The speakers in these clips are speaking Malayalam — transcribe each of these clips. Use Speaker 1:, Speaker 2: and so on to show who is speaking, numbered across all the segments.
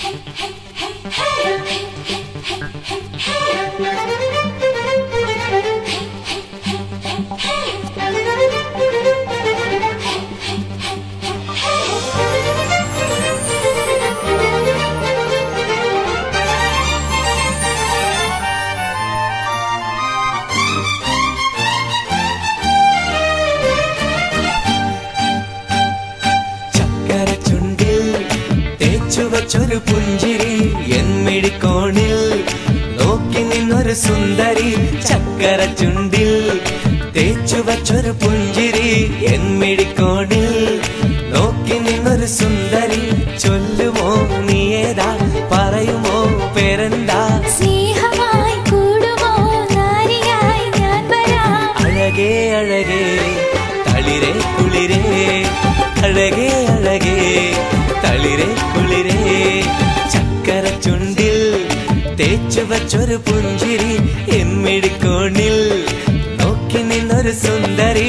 Speaker 1: ചക്കര ചുണ്ടിൽ തേച്ചു വച്ചൊരു പുഞ്ചിരി എന്മിഴിക്കോണിൽ നോക്കി നിന്നൊരു സുന്ദരി ചക്കര ചുണ്ടിൽ തേച്ചു വച്ചൊരു പുഞ്ചിരി എന്മിഴിക്കോണിൽ നോക്കി നിന്നൊരു സുന്ദരി ചൊല്ലുമോ നീ ഏതാ പറയുമോ പേരെന്താ
Speaker 2: സ്നേഹമായി കൂടുമോ നാരിയായി ഞാൻ വരാം
Speaker 1: അഴകേ അഴകേ തളിരെ കുളിരേ അഴകേ അഴകേ തളിരെ കുളിരേ ചക്കര ചുണ്ടിൽ തേച്ചു വച്ചൊരു പുഞ്ചിരി എമ്മിടിക്കോണിൽ നോക്കി നിന്നൊരു സുന്ദരി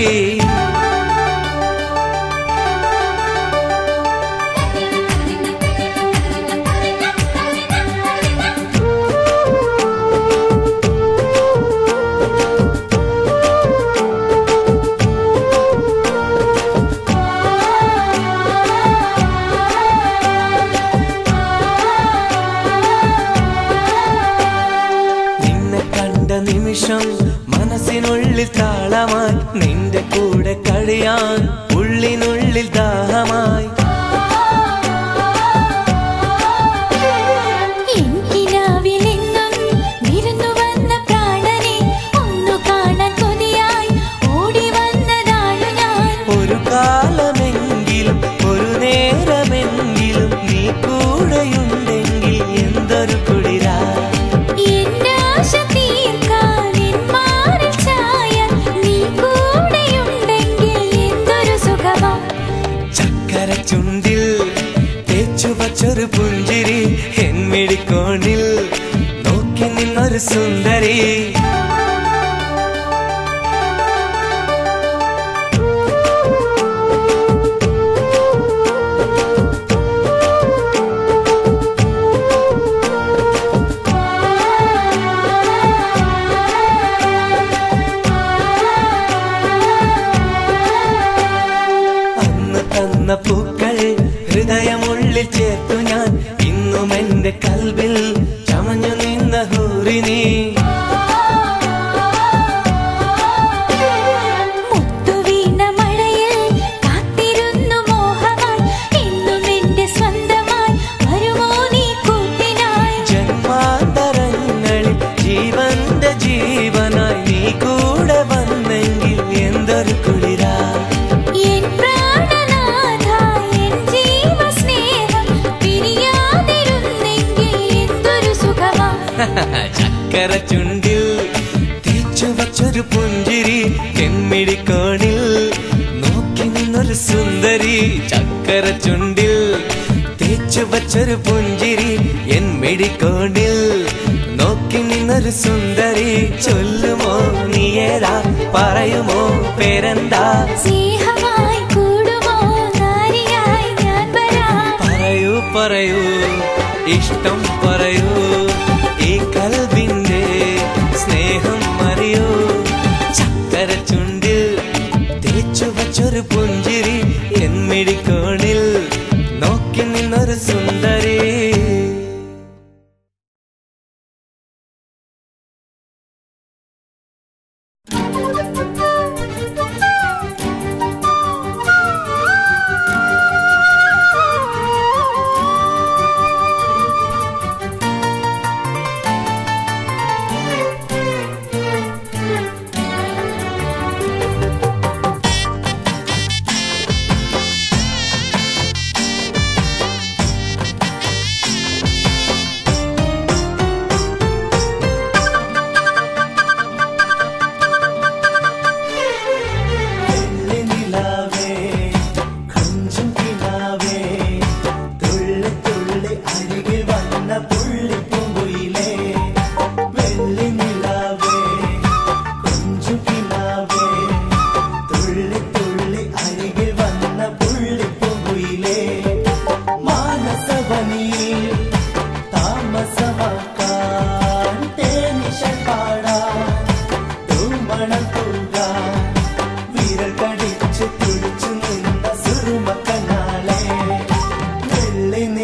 Speaker 1: നിന്നെ കണ്ട നിമിഷം മനസ്സിനുള്ളിൽ താളമായി നിന്റെ കൂടെ കഴിയാൻ ഉള്ളിനുള്ളിൽ ദാഹമായി
Speaker 2: എനിക്കിനാവിലെങ്ങും വിരുന്നു വന്ന പ്രാണനെ ഒന്നു കാണാൻ കൊതിയായി ഓടി വന്നതാണു ഞാൻ
Speaker 1: ഒരു കാലമെങ്കിലും ഒരു നേരമെങ്കിലും നീ കൂടെയുണ്ടെങ്കിൽ എന്തൊരു കുളിരാ
Speaker 2: എന്റെ ആശ തീർക്കാൻ എൻ മാറിൽ ചായാൻ നീ കൂടെയുണ്ടെങ്കിൽ എന്തൊരു സുഖമാ
Speaker 1: ചക്കര ചുണ്ടിൽ തേച്ചു വച്ചൊരു പുഞ്ചിരി എന്മിടിക്കോണിൽ നോക്കി നിന്നൊരു സുന്ദരി അന്ന് തന്ന പൂക്കൾ ഹൃദയമുള്ളിൽ ചേർത്തു ഞാൻ ഇന്നും എന്റെ കൽവിൽ ചമഞ്ഞു നിന്ന ഹൂറിനി
Speaker 2: മുത്തുവീണ മഴയിൽ കാത്തിരുന്നു മോഹമായി എന്നും എന്റെ സ്വന്തമായി വരുമോ നീ കൂട്ടിനായി
Speaker 1: ജന്മാന്തരങ്ങളിൽ ജീവന്റെ ജീവനായി നീ കൂടെ വന്നെങ്കിൽ എന്തൊരു കുളിരാ
Speaker 2: എൻ പ്രാണനാഥ എൻ ജീവസ്നേഹം പിരിയാതിരുന്നെങ്കിൽ എന്തൊരു സുഖമാ
Speaker 1: ചക്കര ചുണ്ടിൽ തേച്ചു വച്ചൊരു പുഞ്ചിരി തെമ്മിടിക്കോണിൽ നോക്കി നിന്നൊരു സുന്ദരി ചക്കര ചുണ്ടിൽ തേച്ചു വച്ചൊരു പുഞ്ചിരി എൻ മിടിക്കോണിൽ നോക്കി നിന്നൊരു സുന്ദരി ചൊല്ലുമോ നീ ഏതാ പറയുമോ പേരെന്താ
Speaker 2: സ്നേഹമായി കൂടുമോ നാരിയായി ഞാൻ വരാം
Speaker 1: പറയൂ പറയൂ ഇഷ്ടം പറയൂ ഈ കൽവിന്റെ സ്നേഹം അറിയൂ ചക്കര ചുണ്ടിൽ തേച്ചു വച്ചൊരു പുഞ്ചിരി എന്മിടിക്കോണിൽ നോക്കി നിന്നൊരു സുന്ദരി
Speaker 2: ആ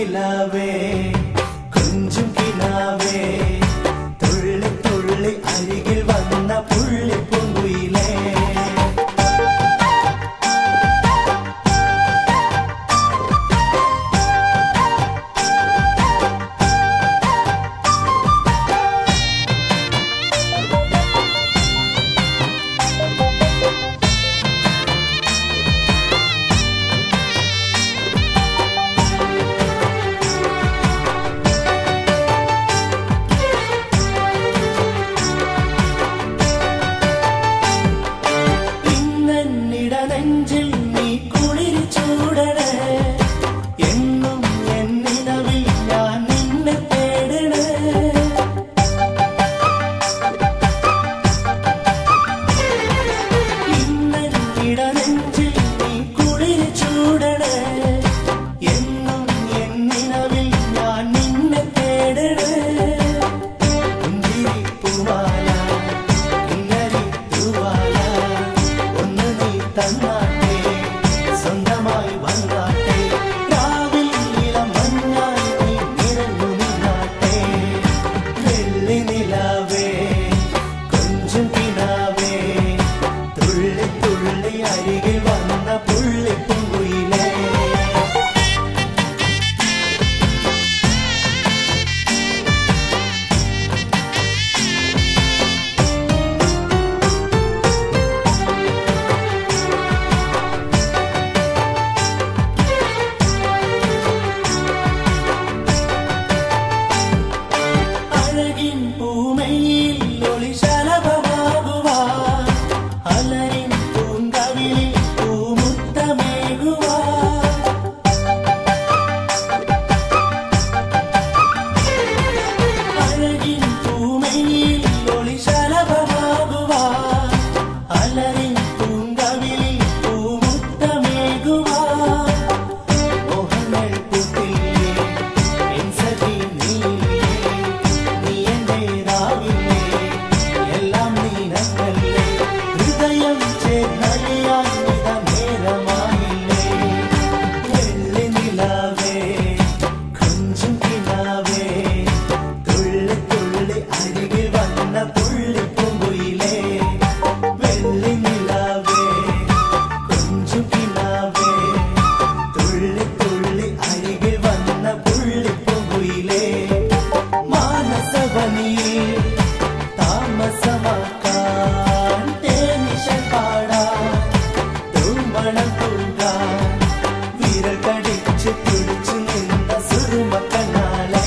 Speaker 3: നിലാവേ കുഞ്ചും കിനാവേ തുള്ളി തുള്ളി അരികിൽ വന്ന പുള്ളി പൂങ്കുയിലേ ഇന്നെന്നിട നെഞ്ചിൽ നീ കുളിരി ചൂടണേ എന്നും എന്നിനവിൽ ഞാൻ നിന്നെ തേടണേ ഇന്നെന്നിട നെഞ്ചിൽ നീ കുളിരി ചൂടണേ എന്നും എന്നിനവിൽ ഞാൻ നിന്നെ തേടണേ പുഞ്ചിരി പൂവാല കിന്നരി തൂവാല ഒന്ന് നീ തന്നാട്ടെ സ്വന്തമായി വന്നാട്ടെ രാവിൽ ഇളം മഞ്ഞായി നീ നിറഞ്ഞു നിന്നാട്ടെ വെള്ളി നിലാവേ കൊഞ്ചും കിനാവേ തുള്ളി തുള്ളി അരികിൽ വന്ന പുള്ളി പൂങ്കുയിലേ അഴകിൻ പൂമയിൽ ഒളിശലഭമാകുവാ അലരിൻ പൂങ്കവിളിൽ പൂമുത്തമേകുവാ അഴകിൻ പൂമയിൽ ഒളിശലഭമാകുവാ അലരിൻ പൂങ്കവിളിൽ പൂമുത്തമേകുവാ മോഹങ്ങൾ പൂത്തില്ലേ എൻ സഖി നീയേ നീ എൻ്റെ രാവിലെ എല്ലാം നീനക്കല്ലേ ഹൃദയം ചേർന്നലിയാൻ ഇത നേരമായില്ലേ വെള്ളി നിലാവേ കുഞ്ചും കിനാവേ തുള്ളി തുള്ളി അരികിൽ വന്ന പുള്ളി പൂങ്കുയിലേ വെള്ളി നിലാവേ കുഞ്ചും കിനാവേ തുള്ളി തുള്ളി അരികിൽ വന്ന പുള്ളി പൂങ്കുയിലേ മാനസവനിയിൽ താമസമാക്കാൻ തേനിശൻ പാടാൻ തൂമണം തൂകാൻ വിരൽ കടിച്ച് പിടിച്ചു നിന്ന സുറുമക്കനാലേ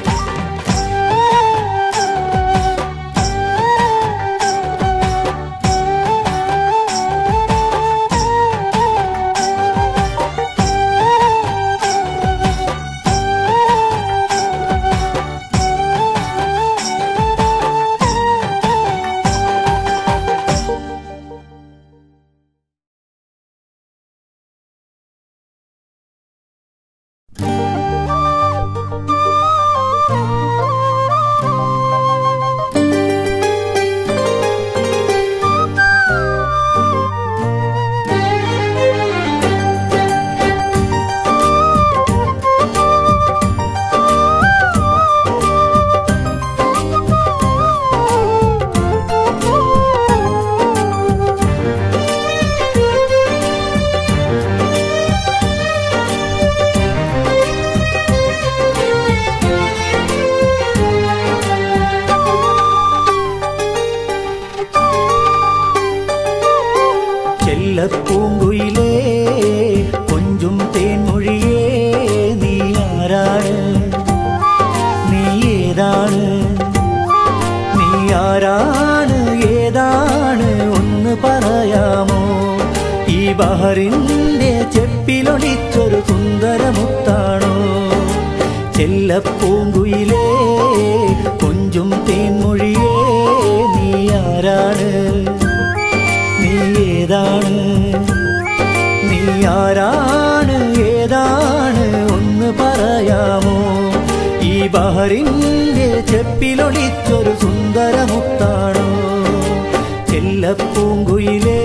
Speaker 3: ചെല്ലപ്പൂങ്കുയിലേ കൊഞ്ചും തേൻമൊഴിയേ നീ ആരാണ് നീ ഏതാണ് നീ ആരാണ് ഏതാണ് ഒന്ന് പറയാമോ ഈ ബഹറിന്റെ ചെപ്പിലൊളിച്ചൊരു സുന്ദരമുത്താണോ ചെല്ലപ്പൂങ്കുയിലേ കൊഞ്ചും തേൻമൊഴിയേ നീ ആരാണ് നീ ഏതാണ് നീ ആരാണ് ഏതാണ് ഒന്ന് പറയാമോ ഈ ബഹറിന്റെ ചെപ്പിലൊളിച്ചൊരു സുന്ദരമുത്താണോ ചെല്ലപ്പൂങ്കുയിലേ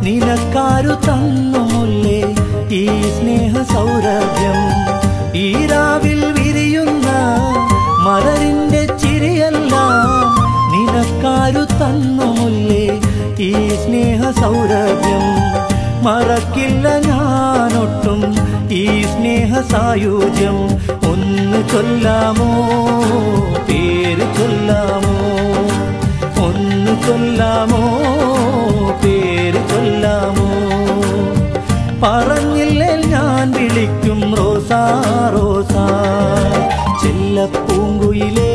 Speaker 3: നിനക്കാരു തന്നുമുല്ലേ ഈ സ്നേഹ സൗരഭ്യം ഈ രാവിൽ വിരിയുന്ന മലരിന്റെ ചിരിയെല്ലാം നിനക്കാരു തന്നുമുല്ലേ ഈ സ്നേഹ സൗരഭ്യം മറക്കില്ല ഞാനൊട്ടും ഈ സ്നേഹ സായുജ്യം ഒന്ന് ചൊല്ലാമോ പേര് ചൊല്ലാമോ ഒന്ന് ചൊല്ലാമോ പേര് ചൊല്ലാമോ പറഞ്ഞില്ലേ ഞാൻ വിളിക്കും റോസാ റോസാ ചെല്ലപ്പൂങ്കുയിലേ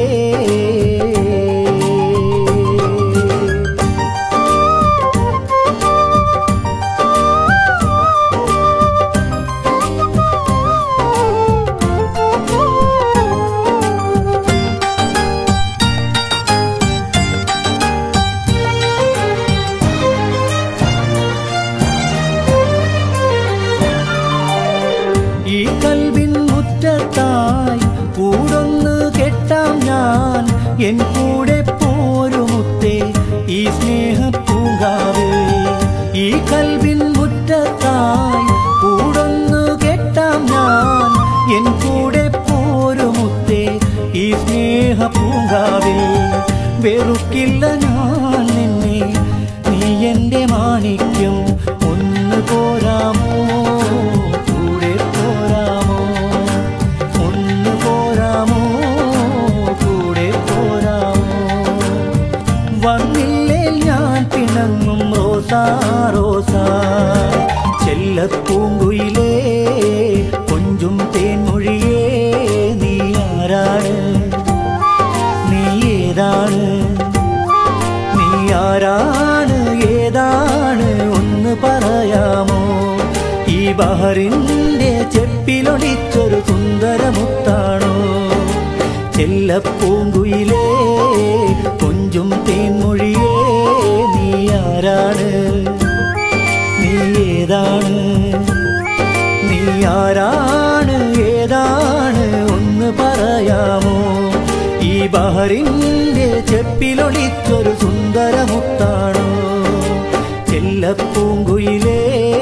Speaker 3: ഈ കൽവിൻ മുറ്റത്തായി കൂടൊന്ന് കെട്ടാം ഞാൻ എൻ കൂടെ പോരുമുത്തേ ഈ സ്നേഹ പൂങ്കാവേ ഈ കൽവിൻ മുറ്റത്തായി കൂടൊന്ന് കെട്ടാം ഞാൻ എൻ കൂടെ പോരുമുത്തേ ഈ സ്നേഹ പൂങ്കാവിൽ വെറുക്കില്ല ഞാൻ നിന്നെ നീ എന്റെ മാണിക്യം ഒന്ന് പോരാമോ കൂടെ പോരാമോ ഒന്ന് പോരാമോ കൂടെ പോരാമോ വന്നില്ലേ ഞാൻ പിണങ്ങും റോസാ റോസാ ചെല്ലപ്പൂങ്കുയിലേ കൊഞ്ചും തേൻമൊഴിയേ നീ ആരാണ് നീ ഏതാണ് നീ ആരാണ് ഏതാണ് ഒന്ന് പറയാമോ ഈ ബഹറിന്റെ ചെപ്പിലൊളിച്ചൊരു സുന്ദരമുത്താണോ ചെല്ലപ്പൂങ്കുയിലേ കൊഞ്ചും തേൻമൊഴിയേ നീ ആരാണ് നീ ഏതാണ് നീ ആരാണ് ഏതാണ് ഒന്ന് പറയാമോ ഈ ബഹറിന്റെ ചെപ്പിലൊളിച്ചൊരു സുന്ദരമുത്താണോ ചെല്ലപ്പൂങ്കുയിലേ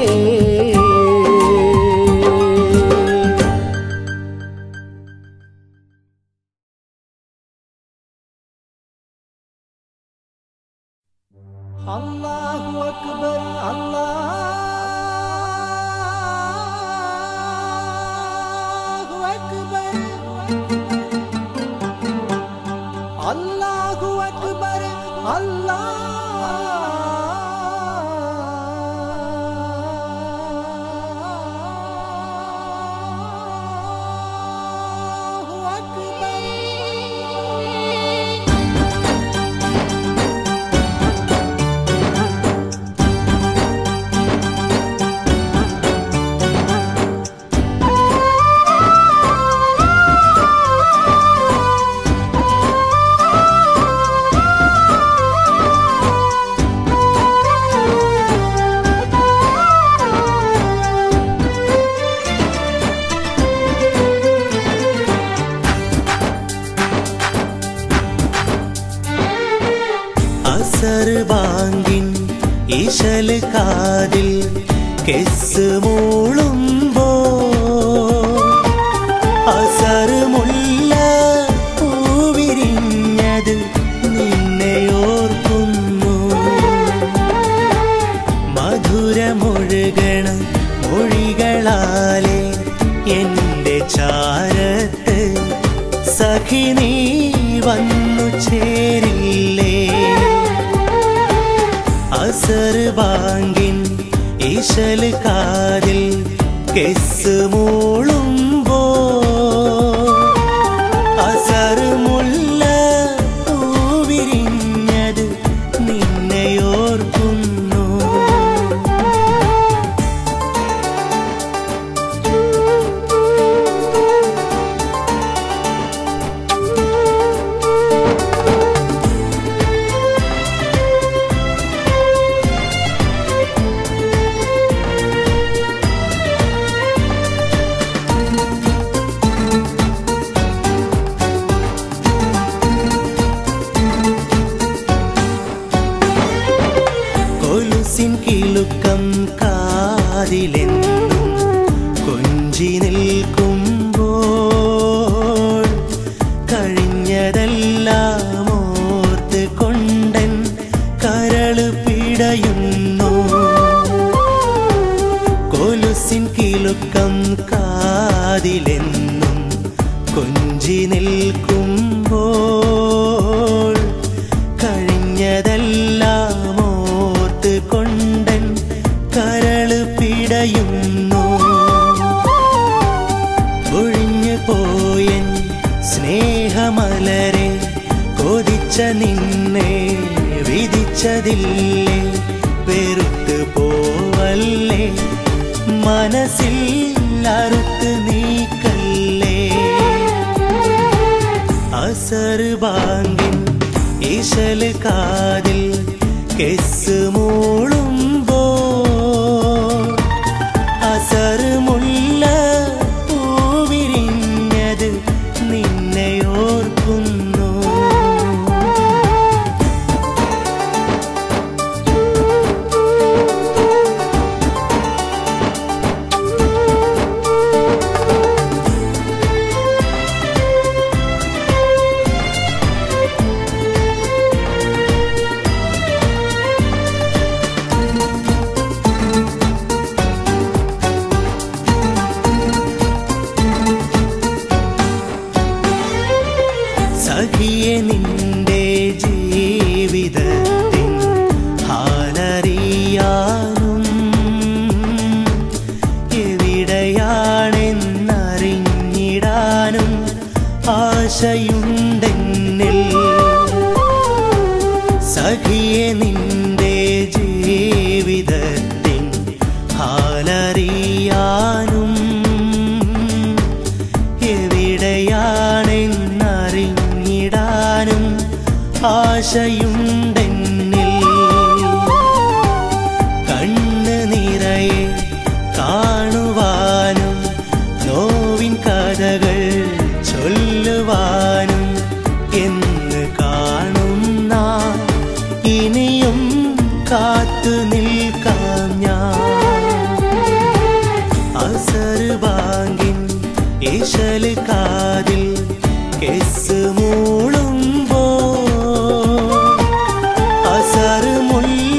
Speaker 3: അല്ലാഹു അക്ബർ അല്ലാഹു അക്ബർ അല്ലാഹു അക്ബർ അല്ലാഹു അക്ബർ
Speaker 1: അസർ ബാങ്കിൻ ഇശൽ കാതിൽ കെസ് മൂളുമ്പോ അസർ മുല്ല പൂവിരിഞ്ഞത് നിന്നെയോർക്കുന്നു മധുരമൊഴുകണ മൊഴികളാലെ എൻ്റെ ചാരത്ത് സഖി നീ വന്നു ചേരില്ലേ അസർ ബാങ്കിൻ ഇശൽ കാതിൽ കെസ് മൂളുമ്പോ അസർ മുല്ല പൂവിരിഞ്ഞത് നിന്നെയോർക്കുന്നു കാതിലെന്നും കൊഞ്ചി നിൽക്കുമ്പോൾ കഴിഞ്ഞതെല്ലാം ഓർത്ത് കൊണ്ടൻ കരള് പിടയുന്നു കൊലുസിൻ കിലുക്കം കാതിലെന്നും കൊഞ്ചി നിൽക്കുമ്പോൾ കഴിഞ്ഞതെല്ലാം ഓർത്ത് കൊണ്ടൻ കരള് പിടയുന്നു ഒഴിഞ്ഞു പോയൻ സ്നേഹമലരെ കൊതിച്ച നിന്നെ വിധിച്ചതില്ലേ വെറുത്ത് പോവല്ലേ മനസ്സിൽ അറുത്ത് നീക്കല്ലേ അസർ ബാങ്കിൻ ഈശല് കാതിൽ കെസ് മൂളുമ്പോ അസർ മുല്ല പൂവിരിഞ്ഞത് നിന്നെ ഓർക്കുന്നു സഖിയെ നിന്റെ ജീവിതത്തിൻ ഹാലറിയാനും എവിടെയാണെന്നറിഞ്ഞിടാനും ആശയുണ്ടെന്നിൽ സഖിയെ നിന്റെ ജീവിതത്തിൻ ഹാലറിയാനും എവിടെയാണെന്നറിഞ്ഞിടാനും ആശയുണ്ടെന്നിൽ കണ്ണ് നിറയെ കാണുവാനും നോവിൻ കഥകൾ ചൊല്ലുവാനും എന്ന് കാണുന്ന ഇനിയും കാത്തു നിൽക്കാം ഞാൻ അസർ ബാങ്കിൻ ഈശല് കാതിൽ കെസ് മൂളുമ്പോ അസർ മുല്ല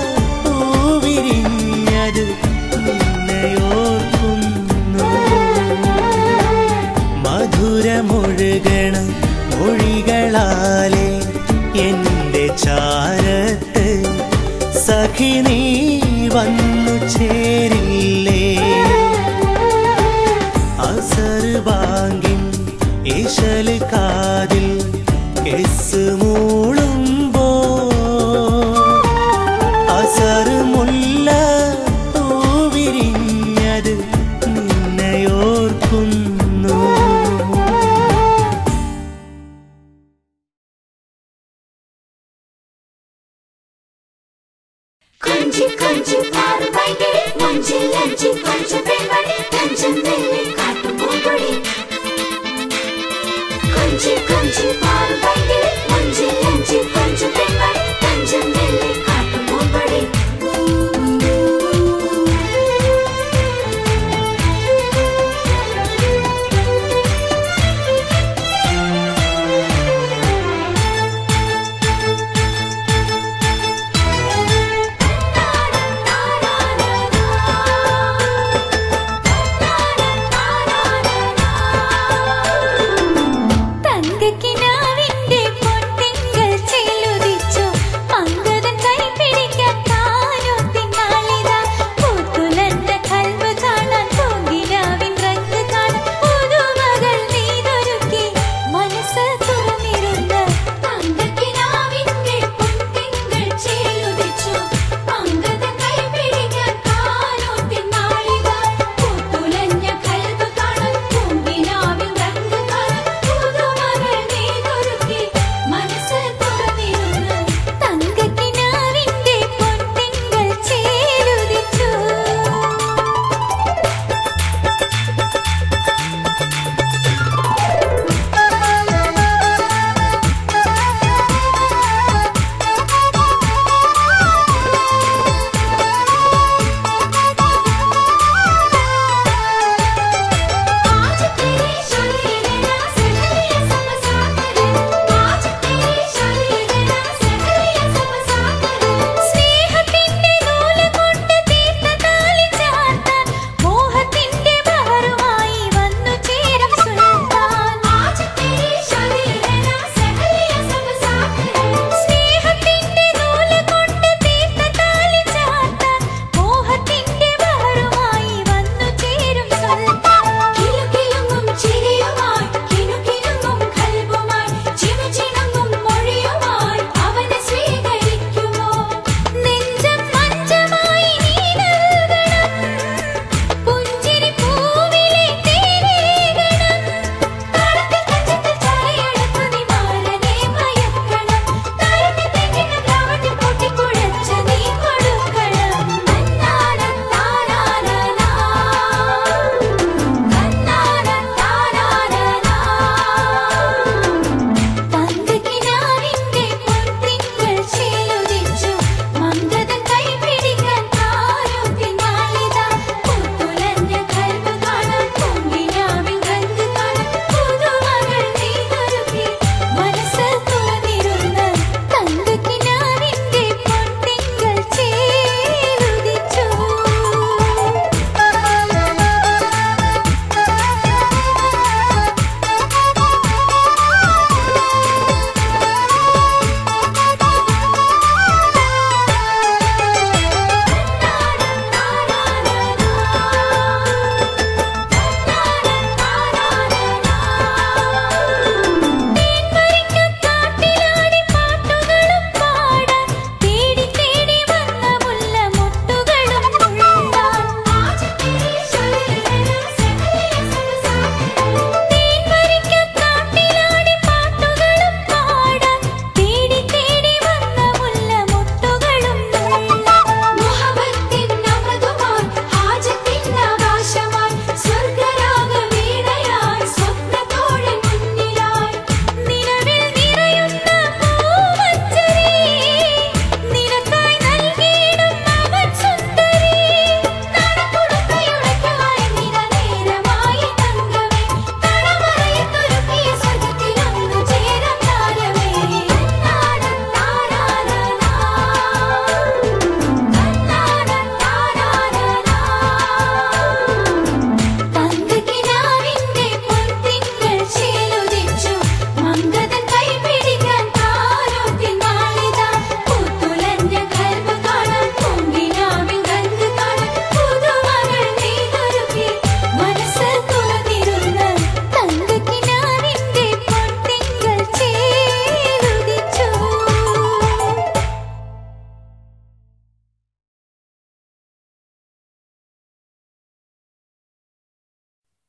Speaker 1: പൂവിരിഞ്ഞത് നിന്നെയോർക്കുന്നു മധുരമൊഴുകണ മൊഴികളാലെ എന്റെ ചാരത്ത് സഖി നീ വന്നു ചേരില്ലേ അസർ ബാങ്കിൻ ഈശല് കാതിൽ കെസ് മൂളുമ്പോ അസർ മുല്ല പൂവിരിഞ്ഞത് നിന്നെയോർക്കുന്നു
Speaker 2: கொஞ்சி கொஞ்சி பார்வைகள் மஞ்சில் அஞ்சி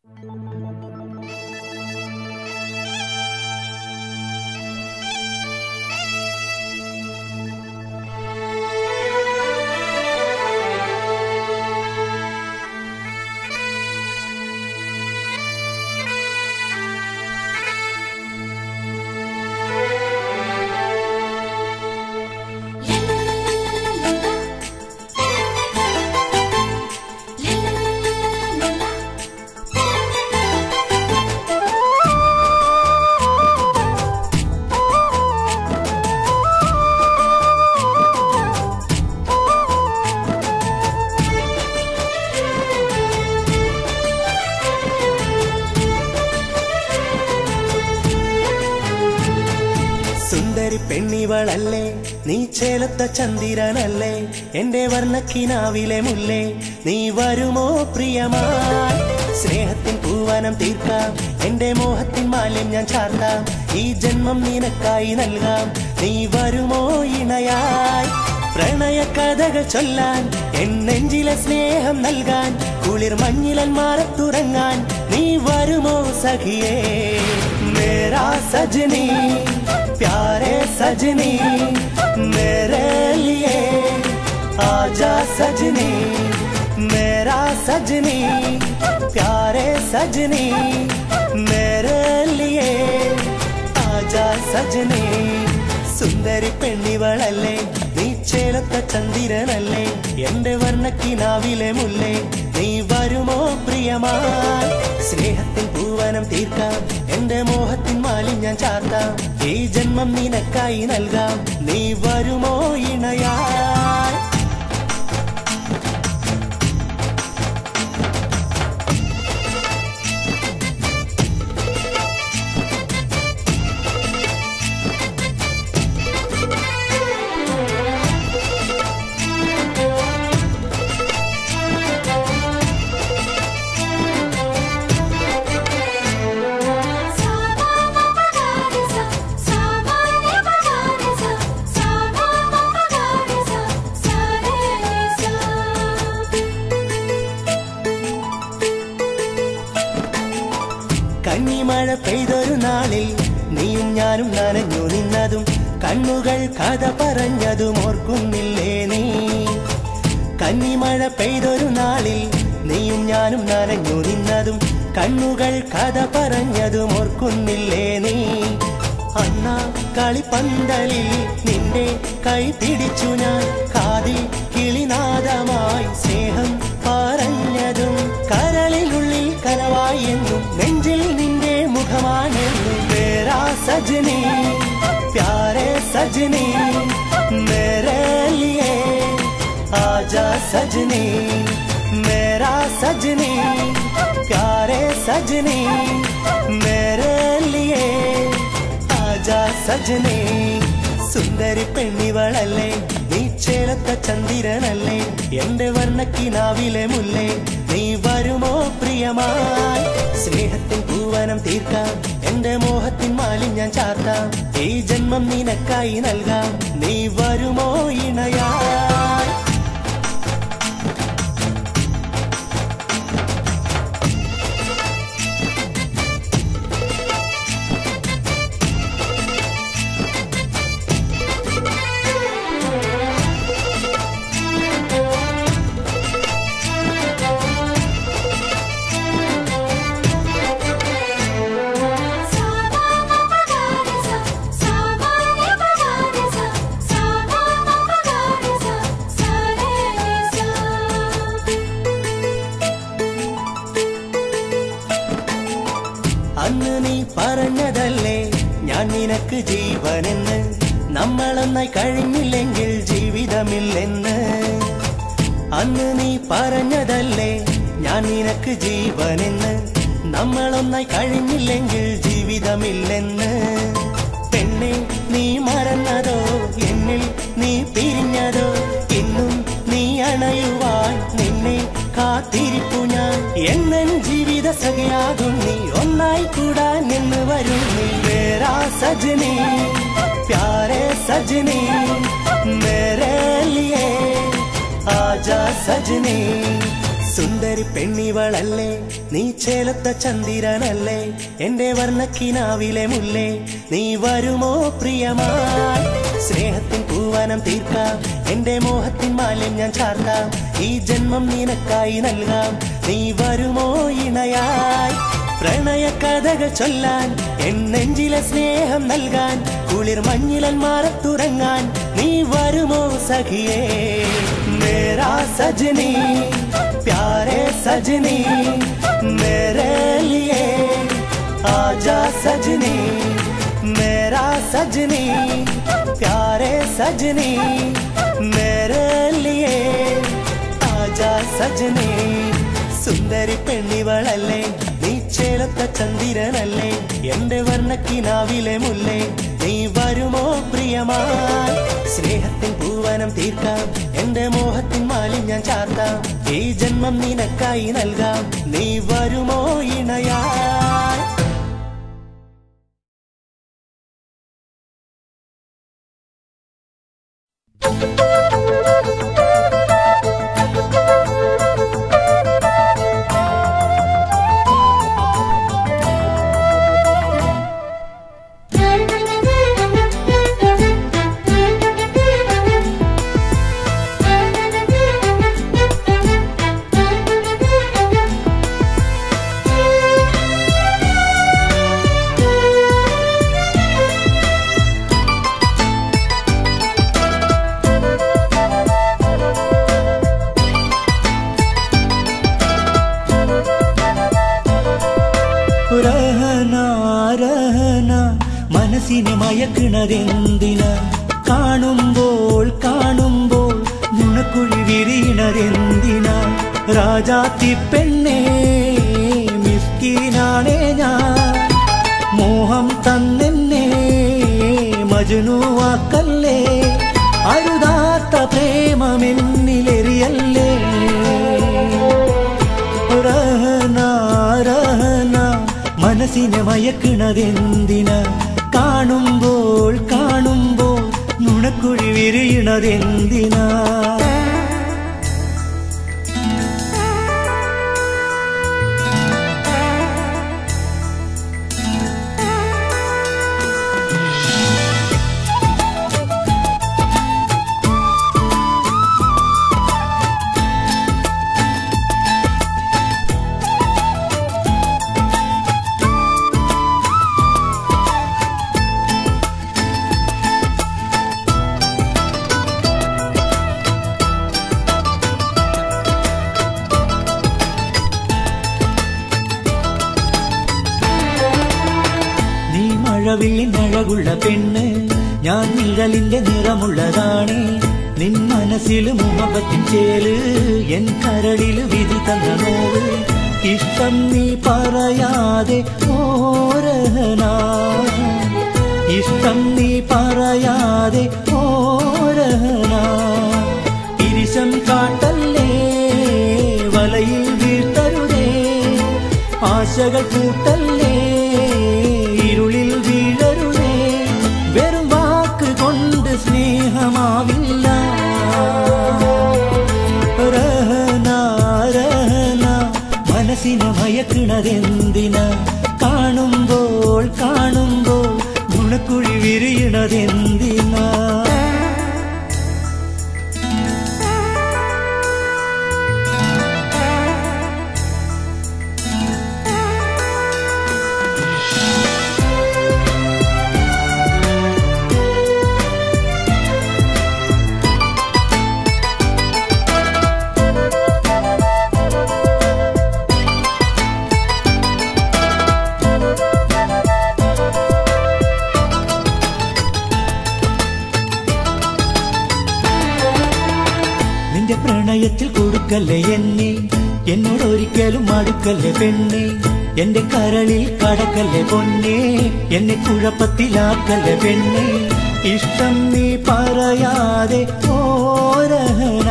Speaker 1: സുന്ദരി പെണ്ണിവളല്ലേ നീ ചേലത്ത ചന്ദിരനല്ലേ എന്റെ വർണ്ണക്കിനാവിലെ മുല്ലേ നീ വരുമോ പ്രിയമായി സ്നേഹത്തിൻ പൂവനം തീർക്കാം എന്റെ മോഹത്തിൻ മാലിം ഞാൻ ചാർത്താം ഈ ജന്മം നിനക്കായി നൽകാം നീ വരുമോ ഇണയായി പ്രണയ കഥകൾ ചൊല്ലാൻ എൻ നെഞ്ചിലെ സ്നേഹം നൽകാൻ കുളിർ മഞ്ഞിലൻ മാറത്തുറങ്ങാൻ നീ വരുമോ സഖിയേ മേരാ സജനി प्यारे सजनी मेरे लिए आजा सजनी मेरा सजनी प्यारे सजनी मेरे लिए ആജാ സജനേ സുന്ദരി പെണ്ണിവളല്ലേ നീ ചേലത്ത ചന്ദിരനല്ലേ എന്റെ വർണ്ണക്കിനാവിലെ മുല്ലേ നീ വരുമോ പ്രിയമായി സ്നേഹത്തിൻ പൂവനം തീർക്കാം എന്റെ മോഹത്തിൻ മാലിം ഞാൻ ചാർത്താം ഈ ജന്മം നിനക്കായി നൽകാം നീ വരുമോ ഇണയായി കന്നിമഴ പെയ്തൊരു നാളിൽ നീയും ഞാനും നനഞ്ഞു നിന്നതും കണ്ണുകൾ കഥ പറഞ്ഞതും ഓർക്കുന്നില്ലേ നീ കന്നിമഴ പെയ്തൊരു നാളിൽ നീയും ഞാനും നനഞ്ഞു നിന്നതും കണ്ണുകൾ കഥ പറഞ്ഞതും ഓർക്കുന്നില്ലേ നീ അന്നാ കളിപ്പന്തലിൽ നിന്റെ കൈ പിടിച്ചു ഞാൻ കാതിൽ കിളിനാദമായി സ്നേഹം പറഞ്ഞതും കരളിനുള്ളിൽ കനവായി എന്നും നെഞ്ചിൽ നിന്റെ മുഖമാണെന്നും മേരാ സജനി പ്യാരെ സജനി മേരെ ലിയേ ആജാ സജനി മേരാ സജനി പ്യാരെ സജനി മേരെ ലിയേ ആജാ സജനേ സുന്ദരി പെണ്ണിവളല്ലേ നീ ചേലത്ത ചന്ദിരനല്ലേ എന്റെ വർണ്ണക്കിനാവിലെ മുല്ലേ നീ വരുമോ പ്രിയമായി സ്നേഹത്തിൻ പൂവനം തീർക്കാം എന്റെ മോഹത്തിൻ മാലിം ഞാൻ ചാർത്താം ഈ ജന്മം നിനക്കായി നൽകാം നീ വരുമോ ഇണയായി അന്ന് നീ പറഞ്ഞതല്ലേ ഞാൻ നിനക്ക് ജീവനെന്ന് നമ്മളൊന്നായി കഴിഞ്ഞില്ലെങ്കിൽ ജീവിതമില്ലെന്ന് അന്ന് നീ പറഞ്ഞതല്ലേ ഞാൻ നിനക്ക് ജീവനെന്ന് നമ്മളൊന്നായി കഴിഞ്ഞില്ലെങ്കിൽ ജീവിതമില്ലെന്ന് പെണ്ണെ നീ മറന്നതോ എന്നിൽ നീ പിരിഞ്ഞതോ ഇന്നും നീ അണയുവാൻ നിന്നെ കാത്തിരിപ്പു ഞാൻ എന്നൻ ജീവിത സഖയാകും നീ ഒന്നായി കൂടാൻ നിന്ന് വരും നീ മേരാ സജനി പ്യാരെ സജനി മേരെ ലിയേ ആജാ സജനി സുന്ദരി പെണ്ണിവളല്ലേ നീ ചേലത്ത ചന്ദിരനല്ലേ എന്റെ വർണ്ണക്കിനാവിലെ മുല്ലേ നീ വരുമോ പ്രിയമായി സ്നേഹത്തിൻ പൂവനം തീർക്കാം എന്റെ മോഹത്തിൻ മാലിന്യം ഞാൻ ചാർത്താം ഈ ജന്മം നിനക്കായി നൽകാം നീ വരുമോ ഇണയായി പ്രണയ കഥകൾ ചൊല്ലാൻ എൻ നെഞ്ചിലെ സ്നേഹം നൽകാൻ കുളിർ മഞ്ഞിലൻ മാറത്തുറങ്ങാൻ നീ വരുമോ സഖിയേ മേരാ സജനി പ്യാരെ സജനി മേരെ ലിയേ ആജാ സജനി मेरा सजनी प्यारे सजनी मेरे लिए ആജാ സജനി സുന്ദരി പെണ്ണിവളല്ലേ നീ ചേലത്ത ചന്ദിരനല്ലേ എന്റെ വർണ്ണക്കിനാവിലെ മുല്ലേ നീ വരുമോ പ്രിയമായി സ്നേഹത്തിൻ പൂവനം തീർക്കാം എന്റെ മോഹത്തിൻ മാലിന്യം ഞാൻ ചാർത്താം ഈ ജന്മം നിനക്കായി നൽകാം നീ വരുമോ ഇണയായി
Speaker 3: രഹന രഹന മനസ്സിനെ മയക്കണതെന്തിന കാണുമ്പോൾ കാണുമ്പോൾ നുണക്കുഴി വിരിയണതെന്തിന രാജാത്തി പെണ്ണേ മിസ്കീനാണേ ഞാൻ മോഹം തന്നെന്നെ മജനുവാക്കല്ലേ അരുതാത്ത പ്രേമമെന്നിലെറിയല്ലേ രഹന രഹന മനസ്സിനെ മയക്കണതെന്തിന കാണുമ്പോൾ കാണുമ്പോൾ നുണക്കുഴി വിരിയണതെന്തിനാ നീ മഴവില്ലിൻ അഴകുള്ള പെണ്ണ് ഞാൻ നിഴലിന്റെ നിറമുള്ളതാണ് നിൻ മനസ്സിൽ മുഹബത്തിൻ ചേല് എൻ കരളില് വിധി തന്ന നോവ് ഇഷ്ടം നീ പറയാതെ ഓരഹന ഇഷ്ടം നീ പറയാതെ ഓരഹന തിരിശം കാട്ടല്ലേ വലയിൽ വീഴ്ത്തരുതേ ആശകൾ കൂട്ടല്ലേ ഇരുളിൽ വീഴരുതേ വെറും വാക്ക് കൊണ്ട് സ്നേഹമാവില്ല രഹന രഹന മനസ്സിനെ മയക്കണതെന്തിന കാണുമ്പോൾ കാണുമ്പോൾ ഗുണക്കുഴി വിരിയണതെന്തിനാ നിന്റെ പ്രണയത്തിൽ കൊടുക്കല്ലേ എന്നെ എന്നോട് ഒരിക്കലും മടുക്കല്ലേ പെണ്ണെ എന്റെ കരളിൽ കടക്കല്ലേ പൊന്നെ എന്നെ കുഴപ്പത്തിലാക്കല്ലേ പെണ്ണെ ഇഷ്ടം നീ പറയാതെ ഓരഹന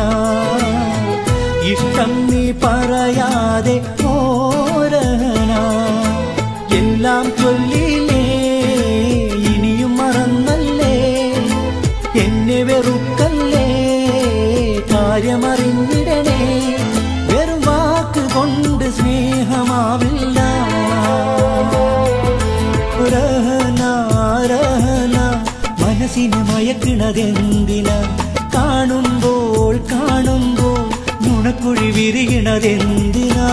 Speaker 3: ഇഷ്ടം നീ പറയാതെ ഓരഹന എല്ലാം ചൊല്ലിയില്ലേ ഇനിയും മറന്നല്ലേ എന്നെ വെറുക്കല്ലേ കാര്യമറിഞ്ഞിടണേ വെറും വാ ആവില്ല രഹന രഹന മനസ്സിനെ മയക്കണതെന്തിന കാണുമ്പോൾ കാണുമ്പോൾ നുണക്കുഴി വിരിയണതെന്തിനാ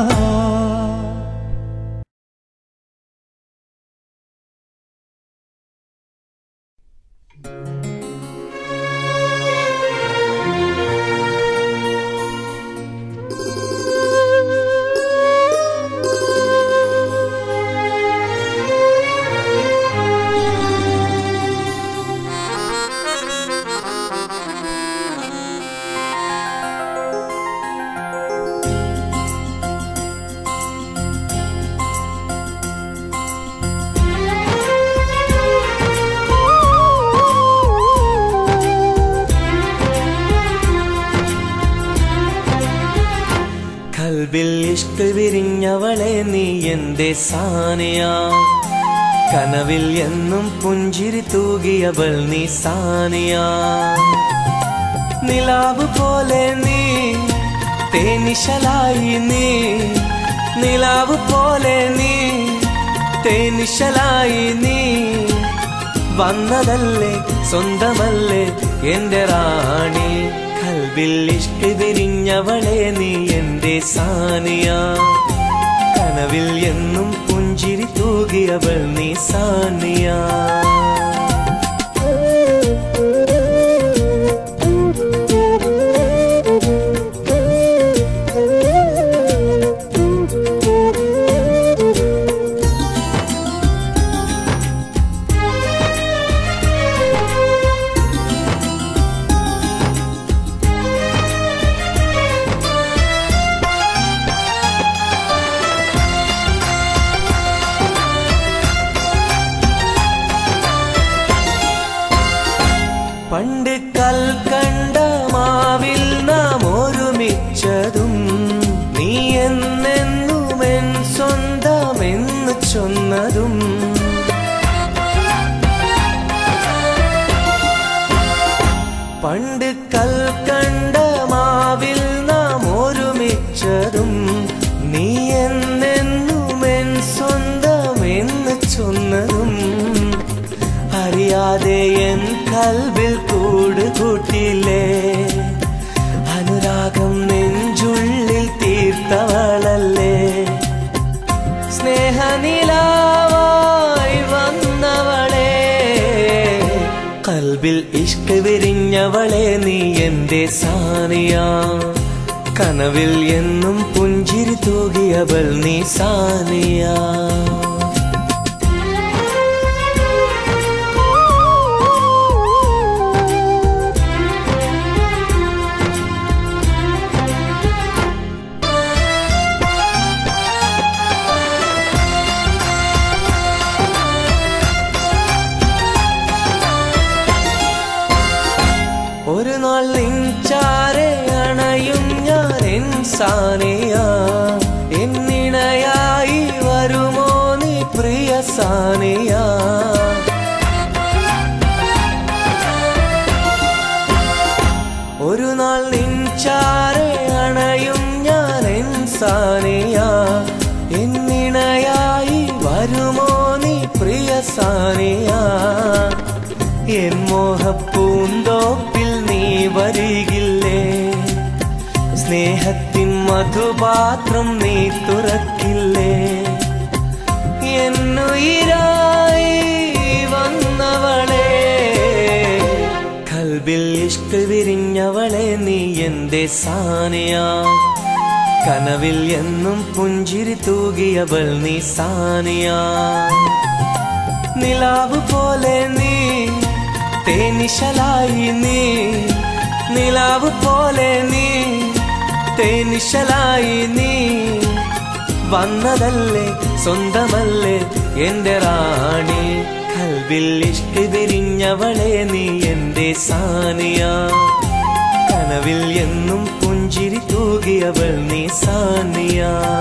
Speaker 1: കൽബിൽ ഇഷ്ക് വിരിഞ്ഞവളെ നീ എന്റെ സാനിയ കനവിൽ എന്നും പുഞ്ചിരി തൂകിയവൾ നീ സാനിയ നിലാവ് പോലെ നീ തേനിശലായി നീ നിലാവ് പോലെ നീ തേനിശലായി നീ വന്നതല്ലേ സ്വന്തമല്ലേ എന്റെ റാണി കൽവിൽ ഇഷ്ക് വിരിഞ്ഞവളെ നീ എന്റെ സാനിയ കനവിൽ എന്നും പുഞ്ചിരി തൂകിയവൾ നീ സാനിയ പണ്ട് കൽക്കണ്ട മാവിൽ നാം ഒരുമിച്ചതും നീ എന്നെന്നും എൻ സ്വന്തമെന്ന് ചൊന്നതും പണ്ട് കൽക്കണ്ട മാവിൽ നാം ഒരുമിച്ചതും നീ എന്നെന്നും എൻ സ്വന്തമെന്ന് ചൊന്നതും അറിയാതെ എൻ കൽവിൽ കൂട് കൂട്ടിയില്ലേ അനുരാഗം നെഞ്ചുള്ളിൽ തീർത്തവളല്ലേ സ്നേഹനിലാവായി വന്നവളെ കൽബിൽ ഇഷ്ക് വിരിഞ്ഞവളെ നീ എന്റെ സാനിയ കനവിൽ എന്നും പുഞ്ചിരി തൂകിയവൾ നീ സാനിയ ഒരു നാൾ നിൻചാരെ അണയും ഞാൻ എൻ സാനിയ എന്നിണയായി വരുമോ നീ പ്രിയ സാനിയ ഒരു നാൾ നിൻചാരെ അണയും ഞാൻ എൻ സാനിയ എന്നിണയായി വരുമോ നീ പ്രിയ സാനിയ എൻ മോഹപ്പൂന്തോപ്പിൽ നീ വരികില്ലേ സ്നേഹത്തിൻ മധുപാത്രം നീ തുറക്കില്ലേ എന്നുയിരായി വന്നവളെ കൽബിൽ ഇഷ്ക് വിരിഞ്ഞവളെ നീ എന്റെ സാനിയ കനവിൽ എന്നും പുഞ്ചിരി തൂകിയവൾ നീ സാനിയ നിലാവ് പോലെ നീ തേനിശലായി നീ നിലാവ് പോലെ നീ തേനിശലായി നീ വന്നതല്ലേ സ്വന്തമല്ലേ എന്റെ റാണി കൽവിൽ ഇഷ്ക് വിരിഞ്ഞവളെ നീ എന്റെ സാനിയ കനവിൽ എന്നും പുഞ്ചിരി തൂകിയവൾ നീ സാനിയ